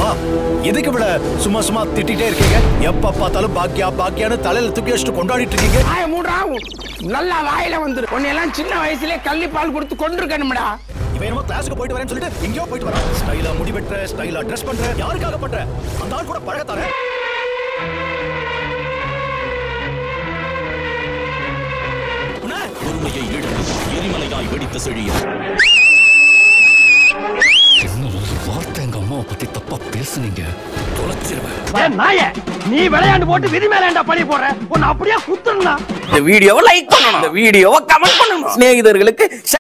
எதுக்கு விட சும்மா சும்மா திட்டிட்டே இருக்கீங்க எப்ப பார்த்தாலும் பாக்கியா பாக்கியான்னு தலையில தூக்கி வச்சுட்டு கொண்டாடிட்டு இருக்கீங்க வாய மூடா நல்லா வாயில வந்துரு உன்னை எல்லாம் சின்ன வயசுலயே கள்ளி பால் கொடுத்து கொண்டிருக்கணும்டா இவன் என்னமோ கிளாஸுக்கு போயிட்டு வரேன்னு சொல்லிட்டு எங்கேயோ போயிட்டு வரான் ஸ்டைலா முடி வெட்டுற ஸ்டைலா ட்ரெஸ் பண்ற யாருக்காக பண்ற அந்த ஆள் கூட பழகத்தானே பொறுமையை இழந்து எரிமலையாய் வெடித்த செழியும் இன்னும் ஒரு வார்த்தை எங்க அம்மாவை பத்தி தப்பா பேசுனீங்க தொலைச்சிருவேன் நாய நீ விளையாண்டு போட்டு விதி மேலேண்டா பழி போடுற உன்னை அப்படியே குத்துறா இந்த வீடியோவை லைக் பண்ணணும் இந்த வீடியோவை கமெண்ட் பண்ணணும் சிநேகிதர்களுக்கு